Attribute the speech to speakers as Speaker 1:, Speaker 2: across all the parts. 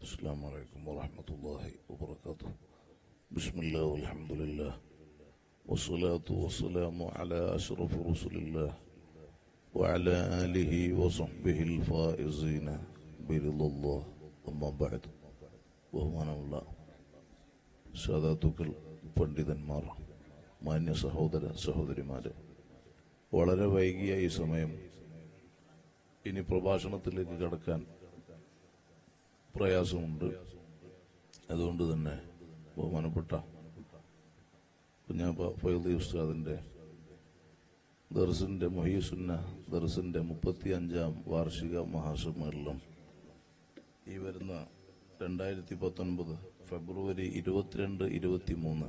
Speaker 1: السلام عليكم ورحمة الله وبركاته بسم الله والحمد لله والصلاة والسلام على أشرف رسل الله وعلى آله وصحبه الفائزين برضا الله أما بعد ബഹുമാനമുള്ള സാധാത്തുക്കൾ പണ്ഡിതന്മാർ മാന്യ സഹോദര സഹോദരിമാര് വളരെ വൈകിയ ഈ സമയം ഇനി പ്രഭാഷണത്തിലേക്ക് കടക്കാൻ പ്രയാസമുണ്ട് അതുകൊണ്ട് തന്നെ ബഹുമാനപ്പെട്ട കുഞ്ഞാപ്പ ഫൈദി ഉസ്താദിന്റെ ദർസിന്റെ മൊഹീസുന്ന ദർസിന്റെ മുപ്പത്തി അഞ്ചാം വാർഷിക മഹാസമ്മേളനം ഈ വരുന്ന രണ്ടായിരത്തി പത്തൊൻപത് ഫെബ്രുവരി ഇരുപത്തിരണ്ട് ഇരുപത്തിമൂന്ന്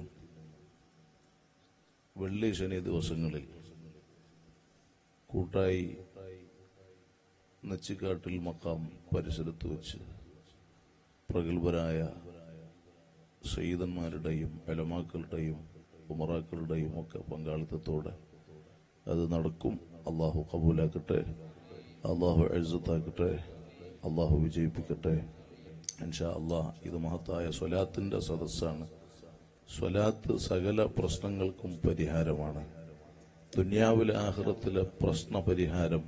Speaker 1: വെള്ളി ശനി ദിവസങ്ങളിൽ കൂട്ടായി നെച്ചിക്കാട്ടിൽ മക്കാം പരിസരത്ത് വെച്ച് പ്രഗത്ഭരായ സയ്യിദന്മാരുടെയും അലമാക്കളുടെയും ഉമറാക്കളുടെയും ഒക്കെ പങ്കാളിത്തത്തോടെ അത് നടക്കും അള്ളാഹു കബൂലാക്കട്ടെ അള്ളാഹു എഴുത്താക്കട്ടെ അള്ളാഹു വിജയിപ്പിക്കട്ടെ ഇൻഷാ അള്ളാഹ് ഇത് മഹത്തായ സ്വലാത്തിന്റെ സദസ്സാണ് സ്വലാത്ത് സകല പ്രശ്നങ്ങൾക്കും പരിഹാരമാണ് ദുനിയാവിലെ ആഹ്റത്തിലെ പ്രശ്ന പരിഹാരം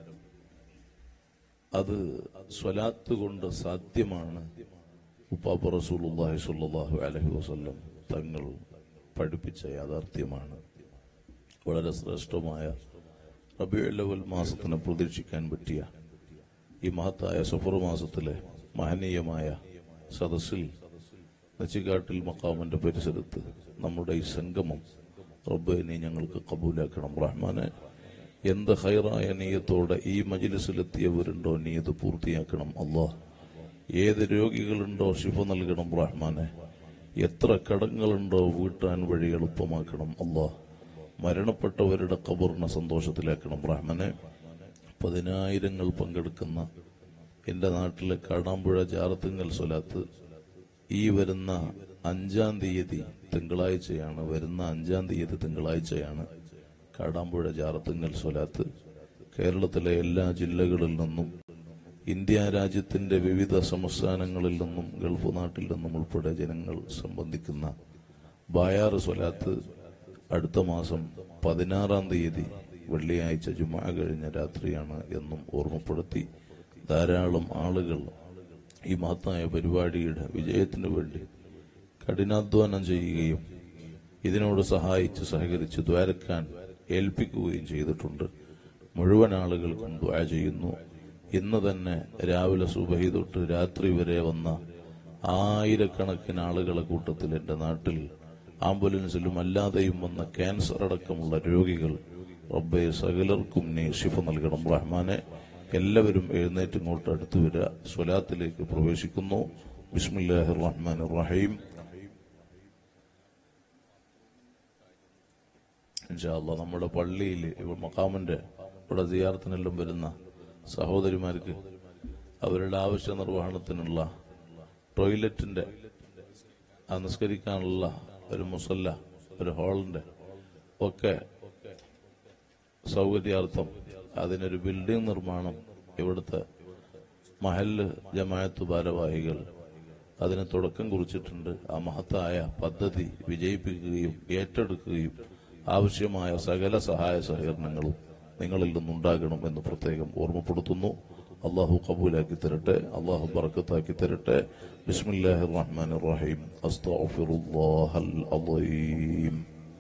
Speaker 1: അത് സ്വലാത്ത് കൊണ്ട് സാധ്യമാണ് ഉപ്പാപ്പ റസൂലുള്ളാഹി സ്വല്ലല്ലാഹു അലൈഹി വസല്ലം തങ്ങൾ പഠിപ്പിച്ച യാഥാർത്ഥ്യമാണ് വളരെ ശ്രേഷ്ഠമായ റബിയുൽ മാസത്തിനെ പ്രതീക്ഷിക്കാൻ പറ്റിയ ഈ മഹത്തായ സഫർ മാസത്തിലെ മഹനീയമായ സദസ്സിൽ നച്ചിക്കാട്ടിൽ മക്കാമന്റെ പരിസരത്ത് നമ്മുടെ ഈ സംഗമം റബ്ബെ നീ ഞങ്ങൾക്ക് കബൂലാക്കണം റഹ്മാനെ എന്ത് ഹൈറായ നീയത്തോടെ ഈ മജിലിസിലെത്തിയവരുണ്ടോ നീ ഇത് പൂർത്തിയാക്കണം അള്ളാഹ് ഏത് രോഗികളുണ്ടോ ശിഫ നൽകണം റഹ്മാനെ എത്ര കടങ്ങളുണ്ടോ വീട്ടാൻ വഴി എളുപ്പമാക്കണം അള്ളാഹ് മരണപ്പെട്ടവരുടെ കബറിനെ സന്തോഷത്തിലാക്കണം റഹ്മാനെ പതിനായിരങ്ങൾ പങ്കെടുക്കുന്ന എന്റെ നാട്ടിലെ കാടാമ്പുഴ ജാറത്തുങ്ങൽ സ്വലാത്ത് ഈ വരുന്ന അഞ്ചാം തീയതി തിങ്കളാഴ്ചയാണ് വരുന്ന അഞ്ചാം തീയതി തിങ്കളാഴ്ചയാണ് കാടാമ്പുഴ ജാറത്തുങ്ങൽ സ്വലാത്ത് കേരളത്തിലെ എല്ലാ ജില്ലകളിൽ നിന്നും ഇന്ത്യ രാജ്യത്തിന്റെ വിവിധ സംസ്ഥാനങ്ങളിൽ നിന്നും ഗൾഫ് നാട്ടിൽ നിന്നും ഉൾപ്പെടെ ജനങ്ങൾ സംബന്ധിക്കുന്ന ബായാറ് സ്വലാത്ത് അടുത്ത മാസം പതിനാറാം തീയതി വെള്ളിയാഴ്ച ജുമാ കഴിഞ്ഞ രാത്രിയാണ് എന്നും ഓർമ്മപ്പെടുത്തി ധാരാളം ആളുകൾ ഈ മഹത്തായ പരിപാടിയുടെ വിജയത്തിനു വേണ്ടി കഠിനാധ്വാനം ചെയ്യുകയും ഇതിനോട് സഹായിച്ച് സഹകരിച്ച് ദ്വാരക്കാൻ ഏൽപ്പിക്കുകയും ചെയ്തിട്ടുണ്ട് മുഴുവൻ ആളുകൾക്കും ദ്വാര ചെയ്യുന്നു ഇന്ന് തന്നെ രാവിലെ സുബഹി തൊട്ട് രാത്രി വരെ വന്ന ആയിരക്കണക്കിന് ആളുകളെ കൂട്ടത്തിൽ എന്റെ നാട്ടിൽ ആംബുലൻസിലും അല്ലാതെയും വന്ന ക്യാൻസർ അടക്കമുള്ള രോഗികൾ റബ്ബെ സകലർക്കും നീ ശിഫ നൽകണം റഹ്മാനെ എല്ലാവരും എഴുന്നേറ്റ് ഇങ്ങോട്ട് അടുത്തു വരിക സ്വലാത്തിലേക്ക് പ്രവേശിക്കുന്നു ബിസ്മില്ലാഹിർ റഹ്മാൻ റഹീം ഇൻഷാല്ല നമ്മുടെ പള്ളിയിൽ ഇവിടെ മക്കാമിന്റെ ഇവിടെ സിയാറത്തിനെല്ലാം വരുന്ന സഹോദരിമാർക്ക് അവരുടെ ആവശ്യ നിർവഹണത്തിനുള്ള ടോയ്ലറ്റിന്റെ ആ നിസ്കരിക്കാനുള്ള ഒരു മുസല്ല ഒരു ഹാളിന്റെ ഒക്കെ സൗകര്യാർത്ഥം അതിനൊരു ബിൽഡിംഗ് നിർമ്മാണം ഇവിടുത്തെ മഹല്ല് ജമായത്ത് ഭാരവാഹികൾ അതിന് തുടക്കം കുറിച്ചിട്ടുണ്ട് ആ മഹത്തായ പദ്ധതി വിജയിപ്പിക്കുകയും ഏറ്റെടുക്കുകയും ആവശ്യമായ സകല സഹായ സഹകരണങ്ങളും നിങ്ങളിൽ നിന്നുണ്ടാകണം എന്ന് പ്രത്യേകം ഓർമ്മപ്പെടുത്തുന്നു അള്ളാഹു കബൂലാക്കി തരട്ടെ അള്ളാഹു ബർക്കത്താക്കി തരട്ടെ ബിസ്മില്ലാഹിർ റഹ്മാനിർ റഹീം അസ്തഗ്ഫിറുല്ലാഹൽ അളീം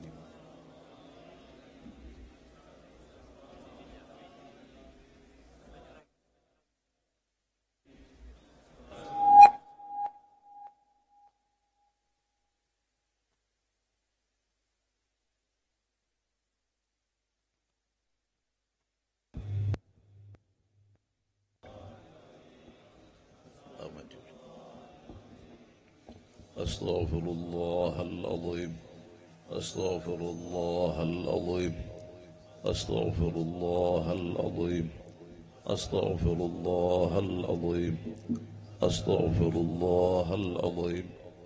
Speaker 1: أستغفر الله العظيم أستغفر الله العظيم أستغفر الله العظيم أستغفر الله العظيم أستغفر الله العظيم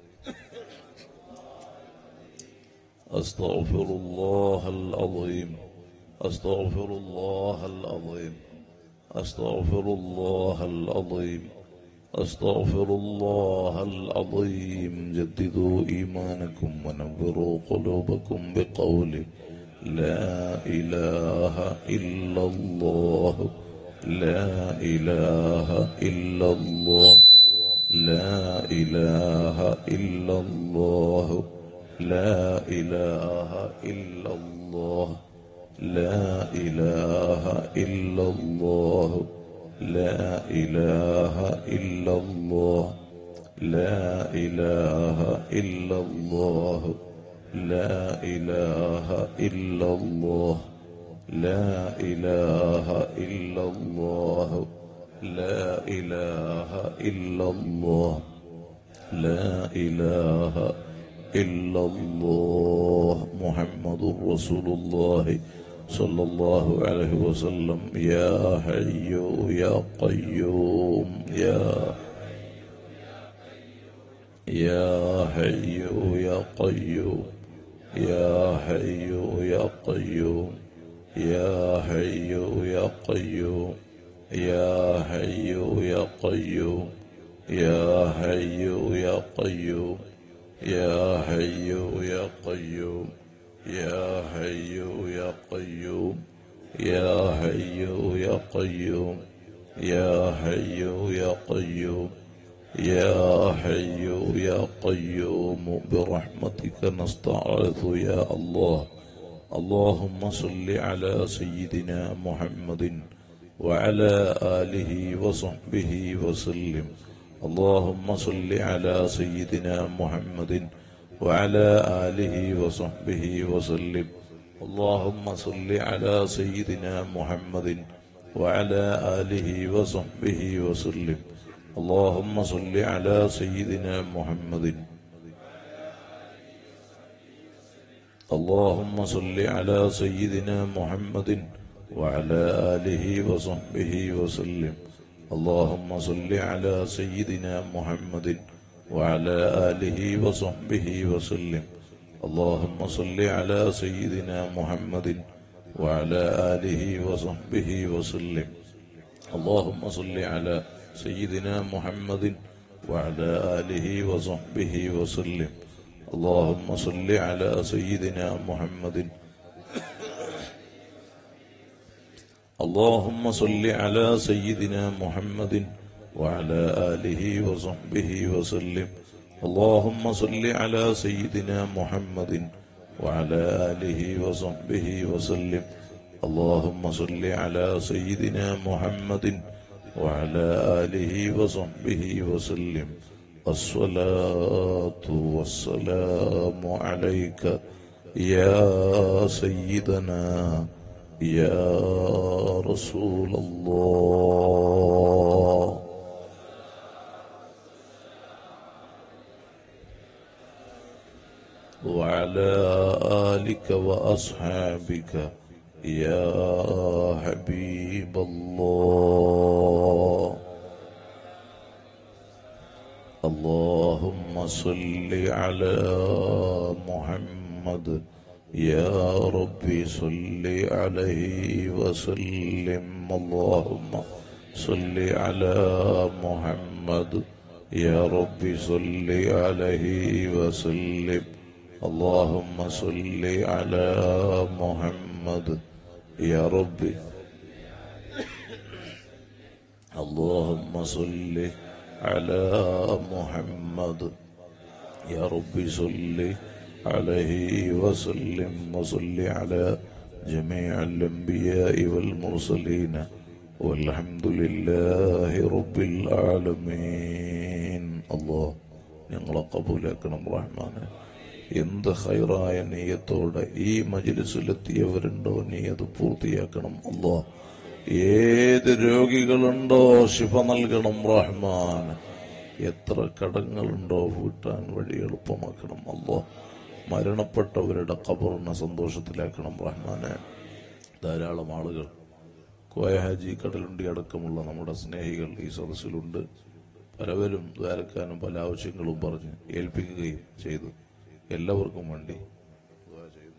Speaker 1: أستغفر الله العظيم أستغفر الله العظيم أستغفر الله العظيم أستغفر الله العظيم جددوا إيمانكم ونوروا قلوبكم بقول لا إله إلا الله لا إله إلا الله لا إله إلا الله لا إله إلا الله لا إله إلا الله لا إله إلا الله لا إله إلا الله لا إله إلا الله لا إله إلا الله لا إله إلا الله لا إله إلا الله محمد رسول الله صلى الله عليه وسلم يا حي يا قيوم يا يا حي يا قيوم يا حي يا قيوم يا حي يا قيوم يا حي يا قيوم يا حي يا قيوم يا حي يا قيوم يا حي يا قيوم يا حي يا قيوم يا حي يا قيوم يا حي يا قيوم برحمتك نستعيذ يا الله اللهم صل على سيدنا محمد وعلى آله وصحبه وسلم اللهم صل على سيدنا محمد وعلى آله وصحبه وسلم اللهم صل على سيدنا محمد وعلى آله وصحبه وسلم اللهم صل على سيدنا محمد اللهم صل على سيدنا محمد وعلى آله وصحبه وسلم اللهم صل على سيدنا محمد وعلى آله وصحبه وسلم اللهم صل على سيدنا محمد وعلى آله وصحبه وسلم اللهم صل على سيدنا محمد وعلى آله وصحبه وسلم اللهم صل على سيدنا محمد اللهم صل على سيدنا محمد وعلى آله وصحبه وسلم اللهم صل على سيدنا محمد وعلى آله وصحبه وسلم اللهم صل على سيدنا محمد وعلى آله وصحبه وسلم الصلاة والسلام عليك يا سيدنا يا رسول الله وعلى آلك وأصحابك يا حبيب الله اللهم صل على محمد يا ربي صل عليه وسلم اللهم صل على محمد يا ربي صل عليه وسلم اللهم صل على محمد يا ربي اللهم صل على محمد يا ربي صل عليه وسلم وصل على جميع الأنبياء والمرسلين والحمد لله رب العالمين الله ഞങ്ങളെ കബൂലാക്കണം റഹ്മാനെ എന്ത് ഹൈറായ നീയത്തോടെ ഈ മജിലിസിലെത്തിയവരുണ്ടോ നീ അത് പൂർത്തിയാക്കണം അല്ലോ ഏത് രോഗികളുണ്ടോ ശിഫ നൽകണം റഹ്മാൻ എത്ര കടങ്ങളുണ്ടോ വീട്ടാൻ വഴി എളുപ്പമാക്കണം അല്ലോ മരണപ്പെട്ടവരുടെ കബറിനെ സന്തോഷത്തിലാക്കണം റഹ്മാനെ ധാരാളം ആളുകൾ കോയ ഹാജി കടലുണ്ടി അടക്കമുള്ള നമ്മുടെ സ്നേഹികൾ ഈ സദസ്സിലുണ്ട് പലവരും ദ്വാരക്കാനും പല ആവശ്യങ്ങളും പറഞ്ഞ് ഏൽപ്പിക്കുകയും ചെയ്തു എല്ലാവർക്കും വേണ്ടി ദുആ ചെയ്തു.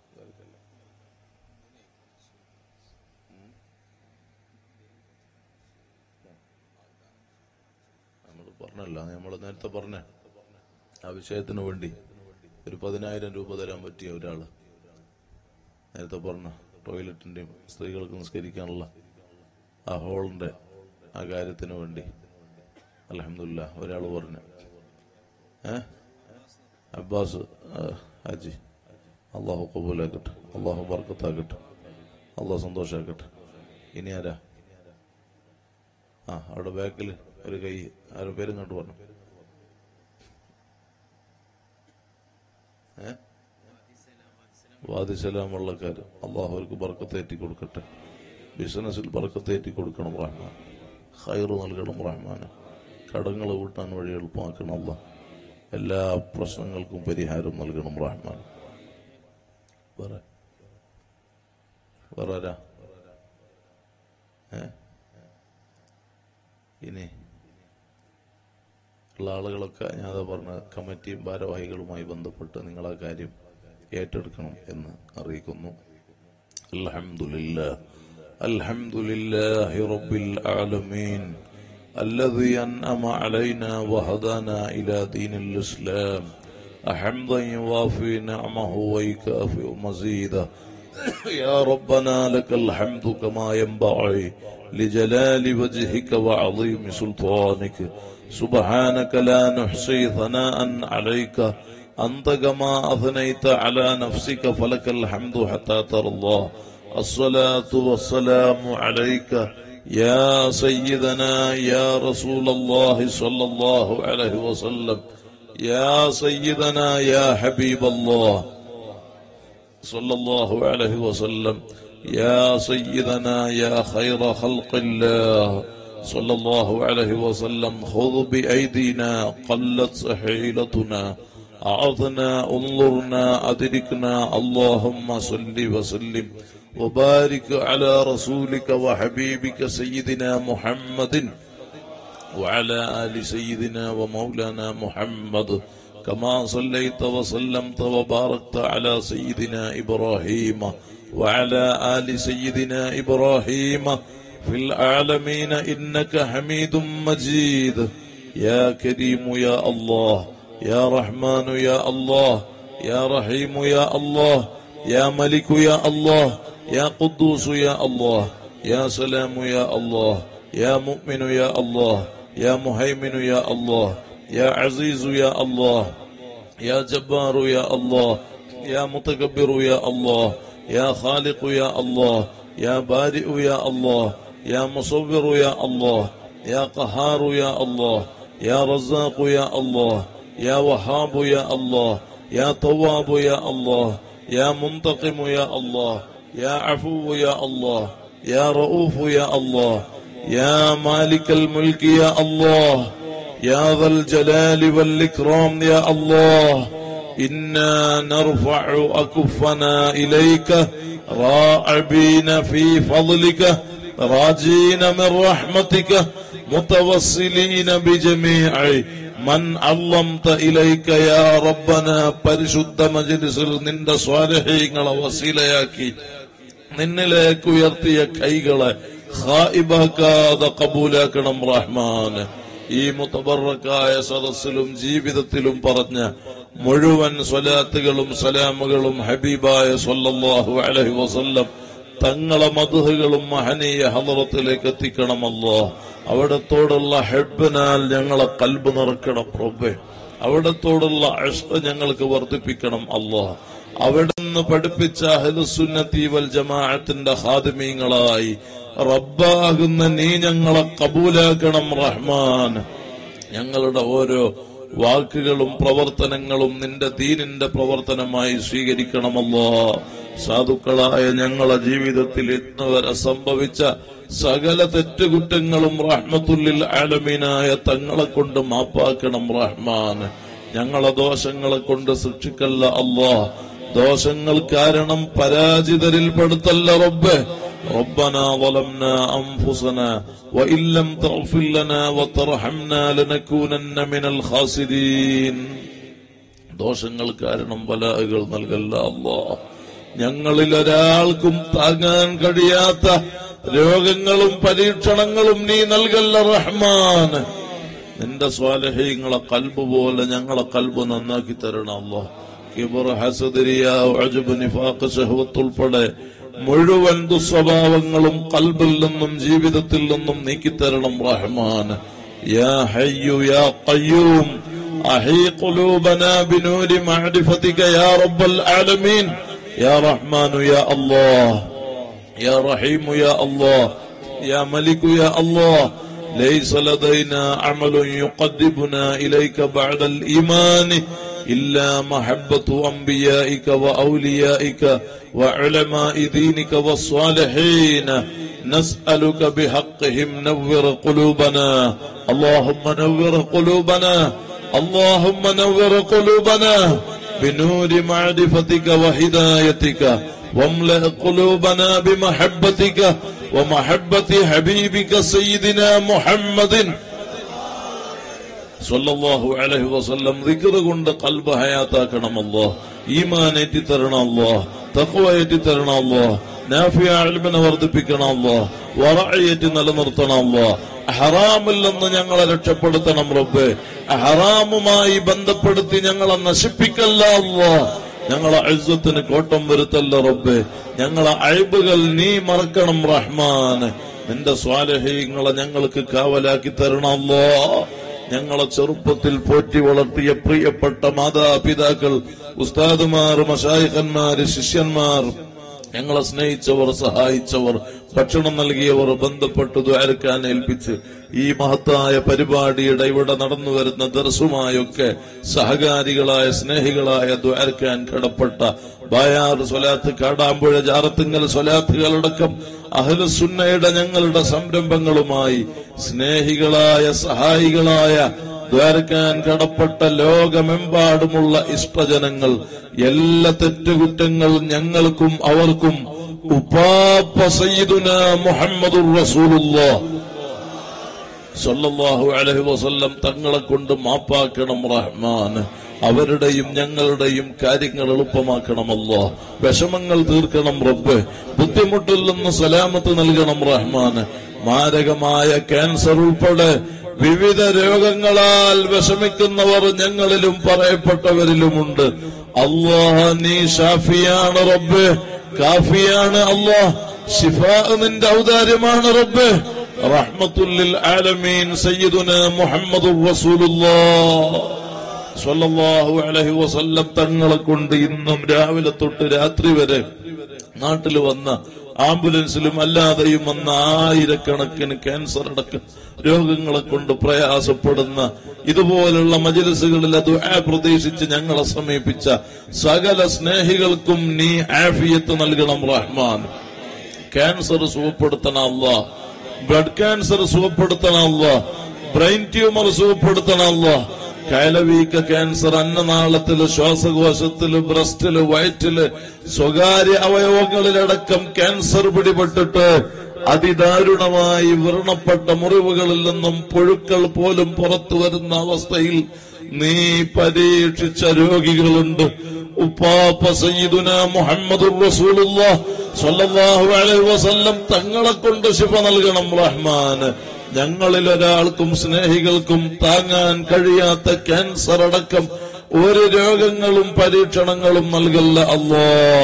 Speaker 1: നമ്മൾ പറഞ്ഞല്ല നമ്മൾ നേരത്തെ പറഞ്ഞ ആ വിഷയത്തിന് വേണ്ടി ഒരു പതിനായിരം രൂപ തരാൻ പറ്റിയ ഒരാള് നേരത്തെ പറഞ്ഞ ടോയ്ലറ്റിന്റെയും സ്ത്രീകൾക്ക് നിസ്കരിക്കാനുള്ള ആ ഹോളിന്റെ ആ കാര്യത്തിന് വേണ്ടി അലഹമില്ല ഒരാൾ പറഞ്ഞു ഏ അബ്ബാസ് ആ, ഹാജി അള്ളാഹു കബൂലാക്കട്ടെ അള്ളാഹു ബർക്കത്താക്കട്ടെ അള്ളാഹു സന്തോഷാക്കട്ടെ ഇനി ആരാ ആ അവിടെ ബാക്കിൽ ഒരു കൈ ആരുടെ പേരും കണ്ടു പറഞ്ഞു ഏ വാദിസലാം വള്ളക്കാർ അള്ളാഹു അവർക്ക് ബർക്കത്തേറ്റി കൊടുക്കട്ടെ ബിസിനസ്സിൽ ബർക്കത്തേറ്റി കൊടുക്കണം റഹ്മാൻ ഹൈറ് നൽകണം റഹ്മാൻ കടങ്ങൾ വീട്ടാൻ വഴി എളുപ്പമാക്കണം അല്ല എല്ലാ പ്രശ്നങ്ങൾക്കും പരിഹാരം നൽകണം റഹ്മാൻ വേറെ വേറെ ആരാ ഏ ഇനി ഉള്ള ആളുകളൊക്കെ ഞാൻ അതാ പറഞ്ഞ കമ്മിറ്റിയും ഭാരവാഹികളുമായി ബന്ധപ്പെട്ട് നിങ്ങൾ ആ കാര്യം ഏറ്റെടുക്കണം എന്ന് അറിയിക്കുന്നു അൽഹംദുലില്ലാ അൽഹംദുലില്ലാഹി റബ്ബിൽ ആലമീൻ الذي أنعم علينا وهدانا إلى دين الإسلام حمدا يوافي نعمه ويكافئ مزيده يا ربنا لك الحمد كما ينبغي لجلال وجهك وعظيم سلطانك سبحانك لا نحصي ثناء عليك أنت كما أثنيت على نفسك فلك الحمد حتى ترضى الصلاة والسلام عليك يا سيدنا يا رسول الله صلى الله عليه وسلم يا سيدنا يا حبيب الله صلى الله عليه وسلم يا سيدنا يا خير خلق الله صلى الله عليه وسلم خذ بأيدينا قلت حيلتنا أعطنا انظرنا أدركنا اللهم صل وسلم وبارك على رسولك وحبيبك سيدنا محمد وعلى آل سيدنا ومولانا محمد كما صليت وسلمت وباركت على سيدنا إبراهيم وعلى آل سيدنا إبراهيم في العالمين إنك حميد مجيد يا كريم يا الله يا رحمن يا الله يا رحيم يا الله يا ملك يا الله يا قدوس يا الله يا سلام يا الله يا مؤمن يا الله يا مهيمن يا الله يا عزيز يا الله يا جبار يا الله يا متكبر يا الله يا خالق يا الله يا بارئ يا الله يا مصور يا الله يا قهار يا الله يا رزاق يا الله يا وهاب يا الله يا تواب يا الله يا منتقم يا الله يا عفو يا الله يا رؤوف يا الله يا مالك الملك يا الله يا ذا الجلال والإكرام يا الله إنا نرفع أكفنا إليك راعبين في فضلك راجين من رحمتك متوسلين بجميع من علمت إليك يا ربنا പരിശുദ്ധ മജ്ലിസിൽ നിന്റെ സ്വാരഹീങ്ങളെ വസീലയാക്കി നിന്നിലേക്ക് ഉയർത്തിയ കൈകളെ ഹായിബാക്കാതെ കബൂലാക്കണം റഹ്മാൻ ഈ മുത്തബറക്കായ സദസ്സിലും ജീവിതത്തിലും പറഞ്ഞ മുഴുവൻ സ്വലാത്തുകളും സലാമുകളും ഹബീബായ സല്ലല്ലാഹു അലൈഹി വസല്ലം തങ്ങളെ മധുഹകളും മഹനീയ ഹലറത്തിലേക്ക് എത്തിക്കണമല്ലോ അവിടത്തോടുള്ള ഹെബിനാൽ ഞങ്ങളെ കൽബ് നിറക്കണം റബ്ബെ അവിടത്തോടുള്ള അഷ്ക ഞങ്ങൾക്ക് വർദ്ധിപ്പിക്കണം അല്ലോ അവിടുന്ന് പഠിപ്പിച്ച അഹ്ലുസുന്നത്തി വൽ ജമാഅത്തിന്റെ ഹാദിമീങ്ങളായി റബ്ബാകുന്ന നീ ഞങ്ങളെ കബൂലാക്കണം റഹ്മാൻ ഞങ്ങളുടെ ഓരോ വാക്കുകളും പ്രവർത്തനങ്ങളും നിന്റെ ദീനിന്റെ പ്രവർത്തനമായി സ്വീകരിക്കണമല്ലോ സാധുക്കളായ ഞങ്ങളെ ജീവിതത്തിൽ ഇന്ന് വരെ സംഭവിച്ച സകല തെറ്റുകുറ്റങ്ങളും റഹ്മത്തുല്ലിൽ ആലമീനായ തങ്ങളെ കൊണ്ട് മാപ്പാക്കണം റഹ്മാൻ ഞങ്ങളെ ദോഷങ്ങളെ കൊണ്ട് ശിക്ഷിക്കല്ല അല്ലോ ദോഷങ്ങൾ കാരണം പരാജിതരിൽ പെടുത്തല്ല റബ്ബെ ربنا ظلمنا أنفسنا وإن لم تغفر لنا وترحمنا لنكونن من الخاسرين ദോഷങ്ങൾ കാരണം ബലാഹുകൾ നൽകല്ല അല്ലോ ഞങ്ങളിൽ ഒരാൾക്കും താങ്ങാൻ കഴിയാത്ത രോഗങ്ങളും പരീക്ഷണങ്ങളും നീ നൽകല്ല റഹ്മാൻ നിന്റെ സ്വാലഹീങ്ങളെ കൽബ് പോലെ ഞങ്ങളെ കൽബ് നന്നാക്കി തരണം അല്ലോ കിബർ ഹസദിരിയ അജബ് നിഫാഖ് ഷഹവത്ത് ഉൾപ്പെടെ മുഴുവൻ ദുസ്വഭാവങ്ങളും കൽബിൽ നിന്നും ജീവിതത്തിൽ നിന്നും നീക്കിത്തരണം റഹ്മാൻ യാ ഹയ്യു യാ ഖയ്യൂം أحي قلوبنا بنور معرفتك يا رب العالمين يا رحمن يا الله يا رحيم يا الله يا ملك يا الله ليس لدينا عمل يقربنا إليك بعد الإيمان إلا محبة أنبيائك وأوليائك وعلماء دينك والصالحين نسألك بحقهم نور قلوبنا اللهم نور قلوبنا اللهم نور قلوبنا بنور معرفتك وهدايتك واملأ قلوبنا بمحبتك ومحبة حبيبك سيدنا محمد സല്ലല്ലാഹു അലൈഹി വസല്ലം ദിക്ർ കൊണ്ട് കൽബ് ഹയാത്താക്കണം അല്ലാഹ് ഈമാൻ ഏറ്റി തരണം അല്ലാഹ് തഖ്വ ഏറ്റി തരണം അല്ലാഹ് നാഫിയ ഇൽമിനെ വർദ്ധിപ്പിക്കണം അല്ലാഹ് വറഅയേറ്റി നിലനിർത്തണം അല്ലാഹ് ഹറാമിൽ നിന്ന് ഞങ്ങളെ രക്ഷപ്പെടുത്തണം റബ്ബേ ഹറാമുമായി ബന്ധപ്പെടുത്തി ഞങ്ങളെ നശിപ്പിക്കല്ല അല്ലാഹ് ഞങ്ങളെ അഴുസത്തിന് കോട്ടം വരുത്തല്ല റബ്ബേ ഞങ്ങളെ അഴിബുകൾ നീ മറക്കണം റഹ്മാൻ നിന്റെ സ്വാലഹീങ്ങളെ ഞങ്ങൾക്ക് കാവലാക്കി തരണം അല്ലാഹ് ഞങ്ങളെ ചെറുപ്പത്തിൽ പോറ്റി വളർത്തിയ പ്രിയപ്പെട്ട മാതാപിതാക്കൾ ഉസ്താദുമാർ മഷായിഖന്മാര് ശിഷ്യന്മാർ ഞങ്ങളെ സ്നേഹിച്ചവർ സഹായിച്ചവർ ഭക്ഷണം നൽകിയവർ ബന്ധപ്പെട്ട് ദ്വാരക്കാൻ ഏൽപ്പിച്ച് ഈ മഹത്തായ പരിപാടിയുടെ ഇവിടെ നടന്നു വരുന്ന ദർസുമായൊക്കെ സഹകാരികളായ സ്നേഹികളായ ദ്വാരക്കാൻ കടപ്പെട്ട ബായാർ സ്വലാത്ത് കാടാമ്പുഴ ജാറത്തിങ്കൽ സ്വലാത്തുകളടക്കം അഹ്ലുസുന്നയുടെ ഞങ്ങളുടെ സംരംഭങ്ങളുമായി സ്നേഹികളായ സഹായികളായ ദ്വാരക്കാൻ കടപ്പെട്ട ലോകമെമ്പാടുമുള്ള ഇഷ്ടജനങ്ങൾ എല്ലാ തെറ്റുകുറ്റങ്ങൾ ഞങ്ങൾക്കും അവർക്കും ഉപ്പാപ്പ സയ്യിദുന മുഹമ്മദുർ റസൂലുള്ളാഹ് സല്ലല്ലാഹു അലൈഹി വസല്ലം തങ്ങളെ കൊണ്ട് മാപ്പാക്കണം റഹ്മാൻ അവരുടെയും ഞങ്ങളുടെയും കാര്യങ്ങൾ എളുപ്പമാക്കണമല്ലോ വിഷമങ്ങൾ തീർക്കണം റബ്ബ് ബുദ്ധിമുട്ടിൽ നിന്ന് സലാമത്ത് നൽകണം റഹ്മാൻ മാരകമായ ക്യാൻസർ ഉൾപ്പെടെ വിവിധ രോഗങ്ങളാൽ വിഷമിക്കുന്നവർ ഞങ്ങളിലും പറയപ്പെട്ടവരിലുമുണ്ട് അള്ളാഹ നീ ഷാഫിയാണ് റബ്ബ് കാഫിയാണ് അള്ളാഹ് ഷിഫ നിന്റെ ഔദാര്യമാണ് റബ്ബ് റഹ്മത്തുല്ലിൽ ആലമീൻ സയ്യിദുന മുഹമ്മദുർ റസൂലുള്ളാഹ് സ്വല്ലല്ലാഹു അലൈഹി വസല്ലം തങ്ങളെ കൊണ്ട് ഇന്നും രാവിലെ തൊട്ട് രാത്രി വരെ നാട്ടിൽ വന്ന ആംബുലൻസിലും അല്ലാതെയും വന്ന ആയിരക്കണക്കിന് ക്യാൻസർ അടക്കം രോഗങ്ങളെ കൊണ്ട് പ്രയാസപ്പെടുന്ന ഇതുപോലുള്ള മജലിസുകളിൽ ദുആ പ്രതീക്ഷിച്ച് ഞങ്ങളെ സമീപിച്ച സകല സ്നേഹികൾക്കും നീ ആഫിയത്ത് നൽകണം റഹ്മാൻ ക്യാൻസർ സുഖപ്പെടുത്തണം അല്ലാ ബ്ലഡ് ക്യാൻസർ സുഖപ്പെടുത്തണം അല്ലാ ബ്രെയിൻ ട്യൂമർ സുഖപ്പെടുത്തണം അല്ലാ കയലവീക്ക ക്യാൻസർ അന്നനാളത്തില് ശ്വാസകോശത്തില് ബ്രസ്റ്റില് വയറ്റില് സ്വകാര്യ അവയവങ്ങളിലടക്കം ക്യാൻസർ പിടിപെട്ടിട്ട് അതിദാരുണമായി വ്രണപ്പെട്ട മുറിവുകളിൽ നിന്നും പുഴുക്കൾ പോലും പുറത്തു വരുന്ന അവസ്ഥയിൽ നീ പരീക്ഷിച്ച രോഗികളുണ്ട് ഉപ്പാപ്പ സയ്യിദുന മുഹമ്മദുർ റസൂലുള്ളാഹ് സ്വല്ലല്ലാഹു അലൈഹി വസല്ലം തങ്ങളെ കൊണ്ട് ശിഫ നൽകണം റഹ്മാൻ ഞങ്ങളിൽ ഒരാൾക്കും സ്നേഹികൾക്കും താങ്ങാൻ കഴിയാത്ത ക്യാൻസർ അടക്കം ഒരു രോഗങ്ങളും പരീക്ഷണങ്ങളും നൽകല്ല അല്ലോ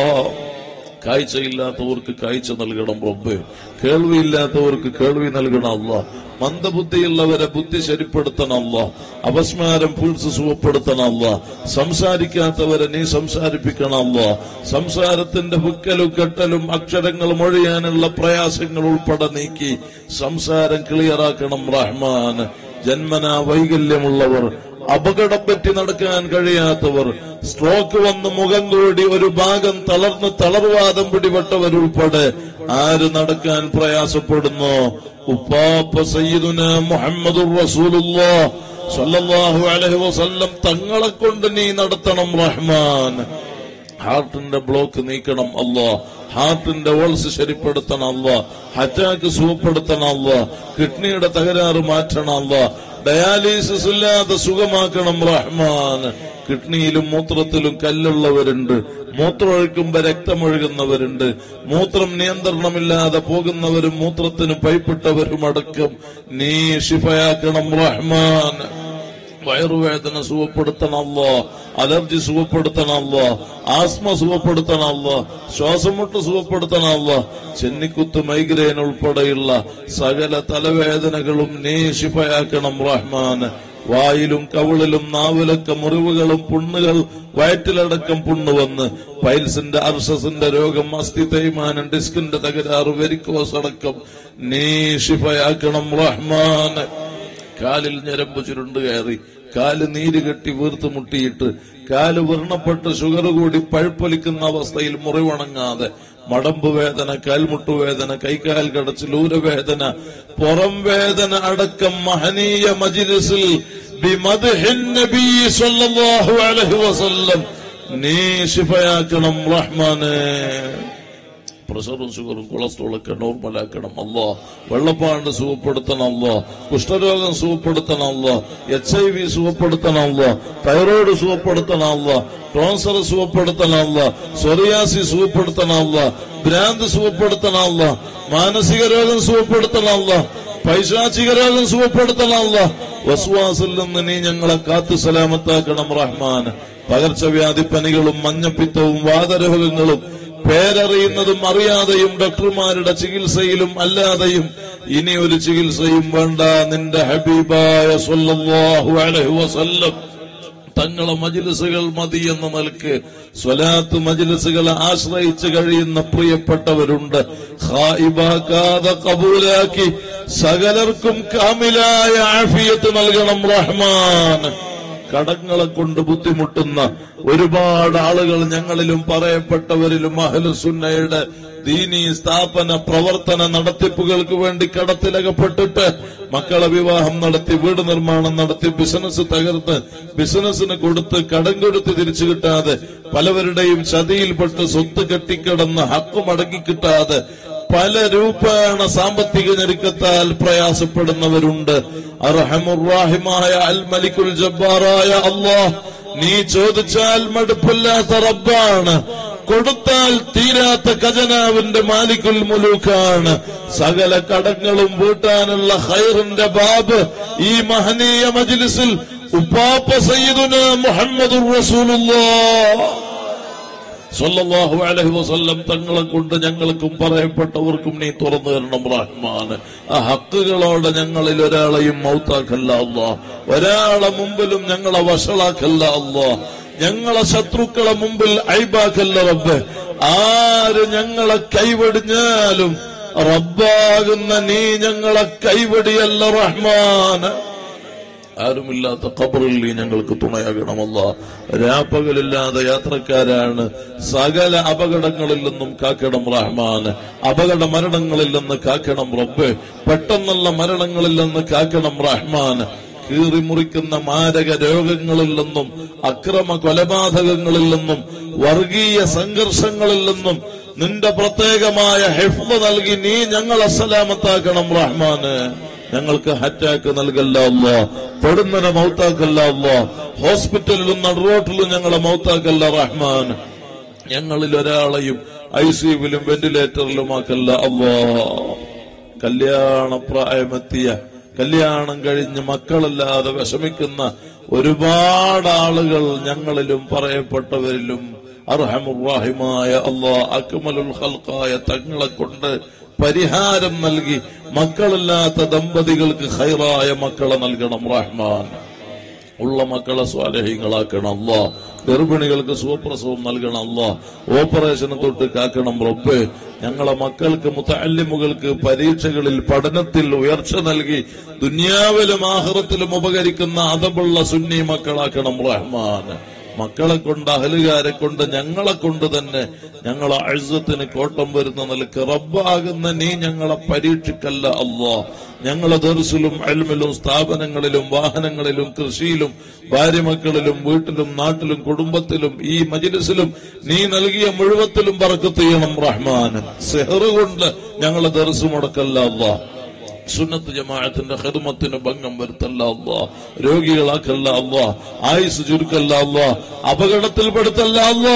Speaker 1: കാഴ്ചയില്ലാത്തവർക്ക് കാഴ്ച നൽകണം റബ്ബ് കേൾവിയില്ലാത്തവർക്ക് കേൾവി നൽകണം അല്ല മന്ദബുദ്ധിയുള്ളവരെ ബുദ്ധി ശരിപ്പെടുത്തണം അല്ല അപസ്മാരം പുൽസ് സുഖപ്പെടുത്തണം അല്ല സംസാരിക്കാത്തവരെ നീ സംസാരിപ്പിക്കണം അല്ല സംസാരത്തിന്റെ ബുക്കലും കെട്ടലും അക്ഷരങ്ങൾ മൊഴിയാനുള്ള പ്രയാസങ്ങൾ ഉൾപ്പെടെ നീക്കി സംസാരം ക്ലിയറാക്കണം റഹ്മാൻ ജന്മന വൈകല്യമുള്ളവർ അപകടം പറ്റി നടക്കാൻ കഴിയാത്തവർ സ്ട്രോക്ക് വന്ന് മുഖം കൂടി ഒരു ഭാഗം തളർന്ന് തളർവാദം പിടിപെട്ടവരുൾപ്പെടെ ആര് നടക്കാൻ പ്രയാസപ്പെടുന്നു ഉപ്പാപ്പ സയ്യിദുന മുഹമ്മദുർ റസൂലുള്ളാഹ് സ്വല്ലല്ലാഹു അലൈഹി വസല്ലം തങ്ങളെ കൊണ്ട് നീ നടത്തണം റഹ്മാൻ ഹാർട്ടിന്റെ ബ്ലോക്ക് നീക്കണം അല്ലോ ഹാർട്ടിന്റെ ഓൾസ് ശരിപ്പെടുത്തണം അല്ലോ അറ്റാക്ക് സുഖപ്പെടുത്തണം അല്ലോ കിഡ്നിയുടെ തകരാറ് മാറ്റണം അല്ലോ ഡയാലിസിസ് ഇല്ലാതെ സുഖമാക്കണം റഹ്മാൻ കിഡ്നിയിലും മൂത്രത്തിലും കല്ലുള്ളവരുണ്ട് മൂത്രമൊഴുക്കുമ്പോ രക്തമൊഴുകുന്നവരുണ്ട് മൂത്രം നിയന്ത്രണമില്ലാതെ പോകുന്നവരും മൂത്രത്തിന് പൈപ്പിട്ടവരും അടക്കം നീ ഷിഫയാക്കണം റഹ്മാൻ വയറുവേദന സുഖപ്പെടുത്തണമല്ലോ അലർജി സുഖപ്പെടുത്തണമല്ലോ ആസ്മ സുഖപ്പെടുത്തണമല്ലോ ശ്വാസമുട്ട് സുഖപ്പെടുത്തണമല്ലോ ചെന്നിക്കുത്ത് മൈഗ്രെയിൻ ഉൾപ്പെടെയുള്ള സകല തലവേദനകളും നീ ശിഫയാക്കണം റഹ്മാൻ വായിലും കവിളിലും നാവിലൊക്കെ മുറിവുകളും പുണ്ണുകൾ വയറ്റിലടക്കം പുണ്ണ് വന്ന് പൈൽസിന്റെ അർഷസിന്റെ രോഗം അസ്ഥി തേയ്മാനം ഡിസ്കിന്റെ തകരാറ് വെരിക്കോസ് അടക്കം നീ ശിഫയാക്കണം റഹ്മാൻ കാലിൽ ഞരമ്പ് ചുരുണ്ട് കയറി കാല് നീര് കെട്ടി വീർത്ത് മുട്ടിയിട്ട് കാല് വ്രണപ്പെട്ട് ഷുഗർ കൂടി പഴുപ്പൊലിക്കുന്ന അവസ്ഥയിൽ മുറിവണങ്ങാതെ മടമ്പ് വേദന കാൽമുട്ടുവേദന കൈകാൽ കടച്ചിൽ ഊരവേദന പുറം വേദന അടക്കം മഹനീയ മജിലിസിൽ ബിമദ്ഹിൻ നബി സ്വല്ലല്ലാഹു അലൈഹി വസല്ലം നീ ശിഫയാക്കണം റഹ്മാനേ പ്രഷറും ഷുഗറും കൊളസ്ട്രോളും ഒക്കെ നോർമലാക്കണം അല്ലോ വെള്ളപ്പാണ്ട് സുഖപ്പെടുത്തണം അല്ലോ കുഷ്ഠരോഗം സുഖപ്പെടുത്തണം അല്ലോ എച്ച് ഐ വി സുഖപ്പെടുത്തണം അല്ലോ തൈറോയ്ഡ് സുഖപ്പെടുത്തണം അല്ലോ ക്യാൻസർ സുഖപ്പെടുത്തണം അല്ലോ സൊറിയാസി സുഖപ്പെടുത്തണം അല്ലോ ഭ്രാന്ത് സുഖപ്പെടുത്തണം അല്ലോ മാനസിക രോഗം സുഖപ്പെടുത്തണം അല്ലോ പൈശാചിക രോഗം സുഖപ്പെടുത്തണം അല്ലോ വസ്വാസിൽ നിന്ന് നീ ഞങ്ങളെ കാത്തു സലാമത്താക്കണം റഹ്മാൻ പകർച്ചവ്യാധി പനികളും മഞ്ഞപ്പിത്തവും വാതരോഗങ്ങളും പേരറിയുന്നതും അറിയാതെയും ഡോക്ടർമാരുടെ ചികിത്സയിലും അല്ലാതെയും ഇനി ഒരു ചികിത്സയും വേണ്ട നിന്റെ ഹബീബായ സ്വല്ലല്ലാഹു അലൈഹി വസല്ലം തങ്ങളെ മജിലിസുകൾ മതി എന്ന നിലക്ക് സ്വലാത്ത് മജിലിസുകളെ ആശ്രയിച്ച് കഴിയുന്ന പ്രിയപ്പെട്ടവരുണ്ട് ഹായിബാക്കാതെ കബൂലാക്കി സകലർക്കും കാമിലായ ആഫിയത്ത് നൽകണം റഹ്മാൻ കടങ്ങളെ കൊണ്ട് ബുദ്ധിമുട്ടുന്ന ഒരുപാട് ആളുകൾ ഞങ്ങളിലും പറയപ്പെട്ടവരിലും അഹലുസുന്നയുടെ ദീനീ സ്ഥാപന പ്രവർത്തന നടത്തിപ്പുകൾക്ക് വേണ്ടി കടത്തിലകപ്പെട്ടിട്ട് മക്കളെ വിവാഹം നടത്തി വീട് നിർമ്മാണം നടത്തി ബിസിനസ് തകർത്ത് ബിസിനസ്സിന് കൊടുത്ത് കടം കൊടുത്ത് തിരിച്ചു കിട്ടാതെ പലവരുടെയും ചതിയിൽപ്പെട്ട് സ്വത്ത് കെട്ടിക്കിടന്ന് ഹക്ക് മടക്കി കിട്ടാതെ പല രൂപേണ സാമ്പത്തിക ഞെരുക്കത്താൽ പ്രയാസപ്പെടുന്നവരുണ്ട് അർഹമുറാഹിമായ അൽ മലിക്കുൽ ജബ്ബാറായ അള്ളാഹ് നീ ചോദിച്ചാൽ മടുപ്പില്ലാത്ത റബ്ബാണ് കൊടുത്താൽ തീരാത്ത ഖജനാവിന്റെ മാലിക്കുൽ മുലൂക്കാണ് സകല കടങ്ങളും വീട്ടാനുള്ള ഹൈറിന്റെ ബാബ് ഈ മഹനീയ മജ്ലിസിൽ ഉപ്പാപ്പ സയ്യിദുന മുഹമ്മദുർ റസൂലുള്ളാഹ് സല്ലല്ലാഹു അലൈഹി വസല്ലം തങ്ങളെ കൊണ്ട് ഞങ്ങൾക്കും പറയപ്പെട്ടവർക്കും നീ തുറന്നു തരണം റഹ്മാൻ ആ ഹക്കുകളോടെ ഞങ്ങളിൽ ഒരാളെയും മൗത്താക്കല്ല അല്ലാ ഒരാളെ മുമ്പിലും ഞങ്ങളെ വഷളാക്കല്ല അല്ലാ ഞങ്ങളെ ശത്രുക്കളെ മുമ്പിൽ ഐബാക്കല്ല റബ്ബ് ആര് ഞങ്ങളെ കൈവടിഞ്ഞാലും റബ്ബാകുന്ന നീ ഞങ്ങളെ കൈവടിയല്ല റഹ്മാൻ ആരുമില്ലാത്ത ഖബറിൽ നീ ഞങ്ങൾക്ക് തുണയാകണമല്ല രാപ്പകലില്ലാതെ യാത്രക്കാരാണ് സകല അപകടങ്ങളിൽ നിന്നും കാക്കണം റഹ്മാൻ അപകട മരണങ്ങളിൽ നിന്ന് കാക്കണം റബ്ബ് പെട്ടെന്നുള്ള മരണങ്ങളിൽ നിന്ന് കാക്കണം റഹ്മാൻ കീറി മുറിക്കുന്ന മാരക രോഗങ്ങളിൽ നിന്നും അക്രമ കൊലപാതകങ്ങളിൽ നിന്നും വർഗീയ സംഘർഷങ്ങളിൽ നിന്നും നിന്റെ പ്രത്യേകമായ ഹെഫ്മ നൽകി നീ ഞങ്ങളെ സലാമത്താക്കണം റഹ്മാന് ഞങ്ങൾക്ക് ഹറ്റാക്ക് നൽകല്ല അല്ലോ പെടുന്നനെ മൗത്താക്കല്ല അല്ലോ ഹോസ്പിറ്റലിലും നടുറോട്ടിലും ഞങ്ങളെ മൗത്താക്കല്ല റഹ്മാൻ ഞങ്ങളിൽ ഒരാളെയും ഐ സിയുവിലും വെന്റിലേറ്ററിലുമാക്കല്ല അല്ലോ കല്യാണ പ്രായമെത്തിയ കല്യാണം കഴിഞ്ഞ് മക്കളില്ലാതെ വിഷമിക്കുന്ന ഒരുപാട് ആളുകൾ ഞങ്ങളിലും പറയപ്പെട്ടവരിലും അർഹമുറാഹിമായ അള്ളാ അക്മലുൽ ഖൽഖായ തങ്ങളെ കൊണ്ട് പരിഹാരം നൽകി മക്കളില്ലാത്ത ദമ്പതികൾക്ക് ഹൈറായ മക്കളെ നൽകണം റഹ്മാൻ ഉള്ള മക്കളെ സ്വാലഹ്യങ്ങളാക്കണം അല്ലോ ഗർഭിണികൾക്ക് സുഖപ്രസവം നൽകണം അല്ലോ ഓപ്പറേഷന് തൊട്ട് കാക്കണം റബ്ബ് ഞങ്ങളെ മക്കൾക്ക് മുത്തല്ലിമുകൾക്ക് പരീക്ഷകളിൽ പഠനത്തിൽ ഉയർച്ച നൽകി ദുന്യാവിലും ആഹ്റത്തിലും ഉപകരിക്കുന്ന അതബുള്ള സുന്നി മക്കളാക്കണം റഹ്മാൻ മക്കളെ കൊണ്ട് അഹലുകാരെ കൊണ്ട് ഞങ്ങളെ കൊണ്ട് തന്നെ ഞങ്ങളെ അഴുസത്തിന് കോട്ടം വരുന്ന നിലക്ക് റബ്ബാകുന്ന നീ ഞങ്ങളെ പരീക്ഷിക്കല്ല അല്ലോ ഞങ്ങളെ ദർസിലും അൽമിലും സ്ഥാപനങ്ങളിലും വാഹനങ്ങളിലും കൃഷിയിലും ഭാര്യമക്കളിലും വീട്ടിലും നാട്ടിലും കുടുംബത്തിലും ഈ മജിലിസിലും നീ നൽകിയ മുഴുവത്തിലും പറക്കത്ത് ചെയ്യണം റഹ്മാൻ സെഹറ് കൊണ്ട് ഞങ്ങളെ ദർസ് മുടക്കല്ല അല്ലാ സുന്നത്ത് ജമാഅത്തിന്റെ ഹിദ്മത്തിന് ഭംഗം വരുത്തല്ല അല്ലാ രോഗികളാക്കല്ല അല്ലാ ആയുസ് ചുരുക്കല്ല അല്ലാ അപകടത്തിൽപ്പെടുത്തല്ല അല്ലാ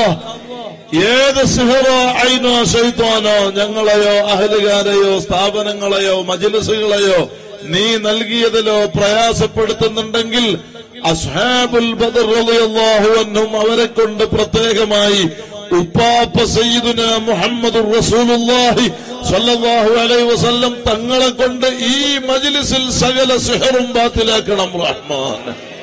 Speaker 1: ഏത് സിഹറോ ഐനോ ശൈത്വാനോ ഞങ്ങളെയോ അഹലുകാരെയോ സ്ഥാപനങ്ങളെയോ മജിലിസുകളെയോ നീ നൽകിയതിലോ പ്രയാസപ്പെടുത്തുന്നുണ്ടെങ്കിൽ അസ്ഹാബുൽ ബദർ റളിയല്ലാഹു അൻഹും അവരെ കൊണ്ട് പ്രത്യേകമായി ഉപ്പാപ്പ സയ്യിദുന മുഹമ്മദ് റസൂലുള്ളാഹി സ്വല്ലല്ലാഹു അലൈഹി വസല്ലം തങ്ങളെ കൊണ്ട് ഈ മജ്ലിസിൽ സകല സിഹറും ബാത്തിലാക്കണം റഹ്മാൻ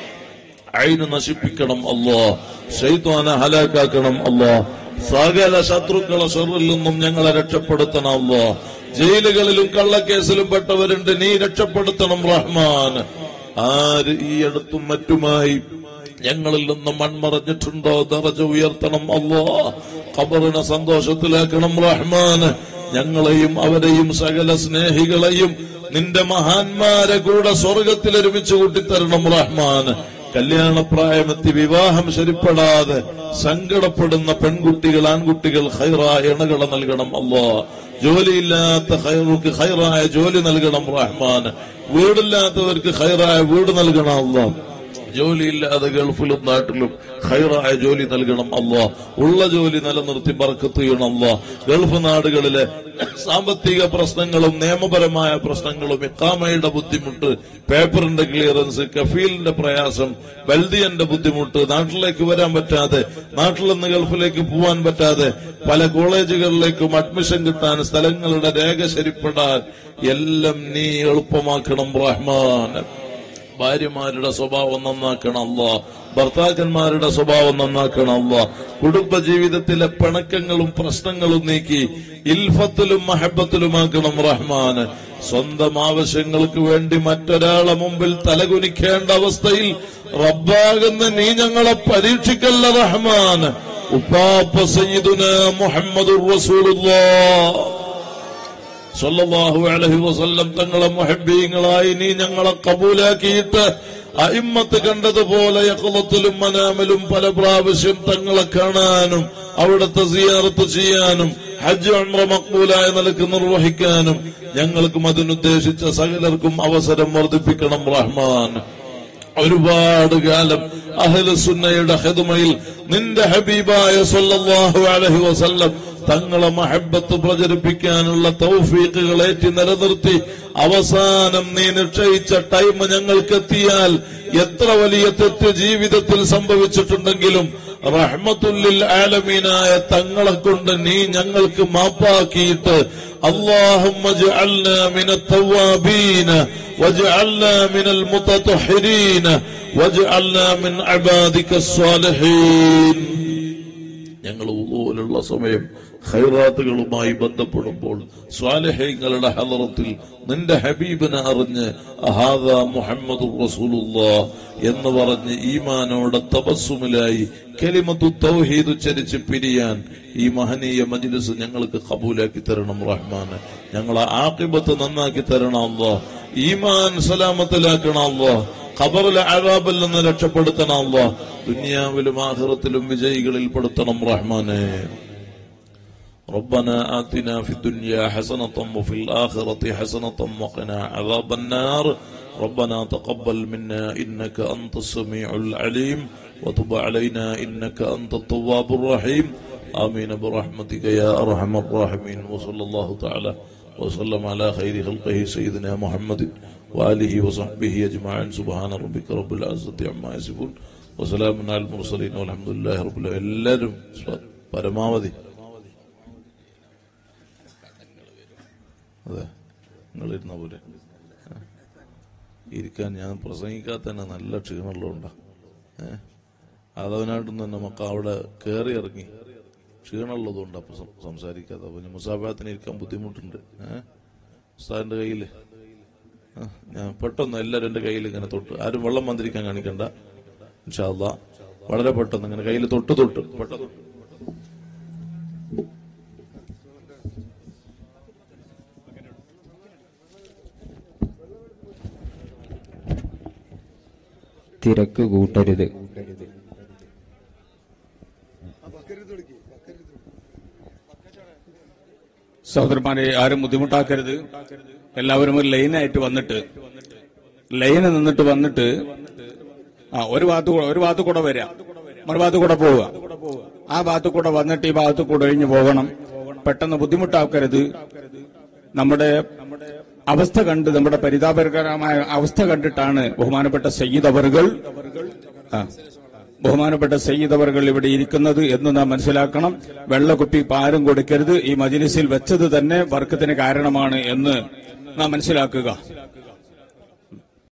Speaker 1: അയിന് നശിപ്പിക്കണം അല്ലോ ശൈത്വാനെ ഹലാക്കാക്കണം അല്ലോ സകല ശത്രുക്കളെ ഷെറിൽ നിന്നും ഞങ്ങളെ രക്ഷപ്പെടുത്തണം അല്ലോ ജയിലുകളിലും കള്ളക്കേസിലും പെട്ടവരുണ്ട് നീ രക്ഷപ്പെടുത്തണം റഹ്മാൻ ആര് ഈ അടുത്തും മറ്റുമായി ഞങ്ങളിൽ നിന്ന് മൺമറഞ്ഞിട്ടുണ്ടോ ദറജ ഉയർത്തണം അല്ലോ ഖബറിനെ സന്തോഷത്തിലാക്കണം റഹ്മാൻ ഞങ്ങളെയും അവരെയും സകല സ്നേഹികളെയും നിന്റെ മഹാന്മാരെ കൂടെ സ്വർഗത്തിൽ ഒരുമിച്ച് കൂട്ടിത്തരണം റഹ്മാൻ കല്യാണപ്രായമെത്തി വിവാഹം ശരിപ്പെടാതെ സങ്കടപ്പെടുന്ന പെൺകുട്ടികൾ ആൺകുട്ടികൾ ഹൈറായ ഇണകളെ നൽകണം അല്ലോ ജോലിയില്ലാത്ത ഹൈറുക്ക് ഹൈറായ ജോലി നൽകണം റഹ്മാൻ വീടില്ലാത്തവർക്ക് ഹൈറായ വീട് നൽകണം അല്ലോ ജോലിയില്ലാതെ ഗൾഫിലും നാട്ടിലും ഹൈറായ ജോലി നൽകണം അല്ലോ ഉള്ള ജോലി നിലനിർത്തി ബർക്കത്ത് ചെയ്യണം അല്ലോ ഗൾഫ് നാടുകളിലെ സാമ്പത്തിക പ്രശ്നങ്ങളും നിയമപരമായ പ്രശ്നങ്ങളും ഇക്കാമയുടെ ബുദ്ധിമുട്ട് പേപ്പറിന്റെ ക്ലിയറൻസ് കഫീലിന്റെ പ്രയാസം ബൽദിയന്റെ ബുദ്ധിമുട്ട് നാട്ടിലേക്ക് വരാൻ പറ്റാതെ നാട്ടിൽ നിന്ന് ഗൾഫിലേക്ക് പോവാൻ പറ്റാതെ പല കോളേജുകളിലേക്കും അഡ്മിഷൻ കിട്ടാൻ സ്ഥലങ്ങളുടെ രേഖ ശരിപ്പെടാൻ എല്ലാം നീ എളുപ്പമാക്കണം റഹ്മാൻ ഭാര്യമാരുടെ സ്വഭാവം നന്നാക്കണം അല്ലോ ഭർത്താക്കന്മാരുടെ സ്വഭാവം നന്നാക്കണം അല്ലോ കുടുംബ ജീവിതത്തിലെ പിണക്കങ്ങളും പ്രശ്നങ്ങളും നീക്കി ഇൽഫത്തിലും മഹബത്തിലുമാക്കണം റഹ്മാൻ സ്വന്തം ആവശ്യങ്ങൾക്ക് വേണ്ടി മറ്റൊരാളെ മുമ്പിൽ തലകുനിക്കേണ്ട അവസ്ഥയിൽ റബ്ബാകുന്ന നീ ഞങ്ങളെ പരീക്ഷിക്കല്ല റഹ്മാൻ ഉപ്പാപ്പ സയ്യിദുന മുഹമ്മദ് റസൂലുള്ളാഹ് സല്ലല്ലാഹു അലൈഹി വസല്ലം തങ്ങളെ മുഹബ്ബീങ്ങളായി നീ ഞങ്ങളെ കബൂലാക്കിയിട്ട് അയിമ്മത്ത് കണ്ടതുപോലെ യക്കളത്തിലും മനാമിലും പല പ്രാവശ്യം തങ്ങളെ കാണാനും അവിടുത്തെ സിയാറത്ത് ചെയ്യാനും ഹജ്ജ് ഉംറ മക്ബൂലായ നിലക്ക് നിർവഹിക്കാനും ഞങ്ങൾക്കും അതിനുദ്ദേശിച്ച സകലർക്കും അവസരം വർദ്ധിപ്പിക്കണം റഹ്മാൻ ഒരുപാട് കാലം അഹ്ലുസുന്നയുടെ ഹിദ്മയിൽ നിന്റെ ഹബീബായ സല്ലല്ലാഹു അലൈഹി വസല്ലം തങ്ങളെ മഹബത്ത് പ്രചരിപ്പിക്കാനുള്ള തൗഫീഖുകൾ ഏറ്റി നിലനിർത്തി അവസാനം നീ നിശ്ചയിച്ച ടൈം ഞങ്ങൾക്ക് എത്തിയാൽ എത്ര വലിയ തെറ്റ് ജീവിതത്തിൽ സംഭവിച്ചിട്ടുണ്ടെങ്കിലും റഹ്മത്തുല്ലിൽ ആലമീനായ തങ്ങളെ കൊണ്ട് നീ ഞങ്ങൾക്ക് മാപ്പാക്കിയിട്ട് اللهم اجعلنا من التوابين واجعلنا من المتطهرين واجعلنا من عبادك الصالحين ഞങ്ങൾ ഉള്ള സമയം ഖൈറാത്തുകളുമായി ബന്ധപ്പെടുമ്പോൾ സ്വാലഹ്യങ്ങളുടെ ഹലറത്തിൽ നിന്റെ ഹബീബിനെ അറിഞ്ഞ് അഹാദ മുഹമ്മദ് റസൂലുള്ള എന്ന് പറഞ്ഞ് ഈമാനോടെ തപസ്സുമിലായി കലിമത്തു തൗഹീദ് ഉച്ചരിച്ച് പിരിയാൻ ഈ മഹനീയ മജ്ലിസ് ഞങ്ങൾക്ക് കബൂലാക്കി തരണം റഹ്മാൻ ഞങ്ങളെ ആക്കിബത്ത് നന്നാക്കി തരണം അല്ലോ ഈമാൻ സലാമത്തിലാക്കണം അല്ലോ ഖബറിലെ അഴാബിൽ നിന്ന് രക്ഷപ്പെടുത്തണം അല്ലോ ദുനിയാവിലും ആഹ്റത്തിലും വിജയികളിൽ പെടുത്തണം റഹ്മാനെ ربنا آتنا في الدنيا حسنة وفي الآخرة حسنة وقنا عذاب النار ربنا تقبل منا إنك أنت السميع العليم وتب علينا إنك أنت التواب الرحيم آمين برحمتك يا أرحم الراحمين وصلى الله تعالى وسلم على خير خلقه سيدنا محمد وآله وصحبه أجمعين سبحان ربك رب العزة عما يصفون وسلام على المرسلين والحمد لله رب العالمين എല്ലാവരും പരമാവധി അതെ നിങ്ങളിരുന്ന പോലെ ആ. ഇരിക്കാൻ ഞാൻ പ്രസംഗിക്കാത്ത തന്നെ നല്ല ക്ഷീണമുള്ളതുകൊണ്ടാ ഏഹ് അതവനായിട്ടും തന്നെ മക്ക അവിടെ കയറി ഇറങ്ങി ക്ഷീണമുള്ളതുകൊണ്ട് അപ്പൊ സം- സംസാരിക്കാത്ത അപ്പൊ മുസാഫാത്തിന് ഇരിക്കാൻ ബുദ്ധിമുട്ടുണ്ട് ഏഹ് ഉസ്താദിന്റെ കയ്യില് ആ, ഞാൻ പെട്ടെന്ന് എല്ലാവരും എന്റെ കയ്യിൽ ഇങ്ങനെ തൊട്ട് ആരും വെള്ളം വന്നിരിക്കാൻ കാണിക്കണ്ട ഇൻഷാ അല്ലാ വളരെ പെട്ടെന്ന് ഇങ്ങനെ കയ്യിൽ തൊട്ട് തൊട്ട് പെട്ടെന്ന്
Speaker 2: തിരക്ക് കൂട്ടരുത്
Speaker 3: സഹോദരന്മാരെ ആരും ബുദ്ധിമുട്ടാക്കരുത് എല്ലാവരും ഒരു ലൈനായിട്ട് വന്നിട്ട് ലൈന് നിന്നിട്ട് വന്നിട്ട് ആ ഒരു ഭാഗത്ത് കൂടെ ഒരു ഭാഗത്ത് കൂടെ വരാം മറുഭാഗത്ത് കൂടെ പോവുക ആ ഭാഗത്ത് കൂടെ വന്നിട്ട് ഈ ഭാഗത്ത് കൂടെ ഒഴിഞ്ഞു പോകണം പെട്ടെന്ന് ബുദ്ധിമുട്ടാക്കരുത് നമ്മുടെ അവസ്ഥ കണ്ട് നമ്മുടെ പരിതാപകരമായ അവസ്ഥ കണ്ടിട്ടാണ് ബഹുമാനപ്പെട്ട സയ്യിദ് അവറുകൾ ആ, ബഹുമാനപ്പെട്ട സയ്യിദ് അവറുകൾ ഇവിടെ ഇരിക്കുന്നത് എന്ന് നാം മനസ്സിലാക്കണം വെള്ളക്കുപ്പി പാരും കൊടുക്കരുത് ഈ മജിലിസിൽ വെച്ചത് തന്നെ വർക്കത്തിന് കാരണമാണ് എന്ന് നാം മനസ്സിലാക്കുക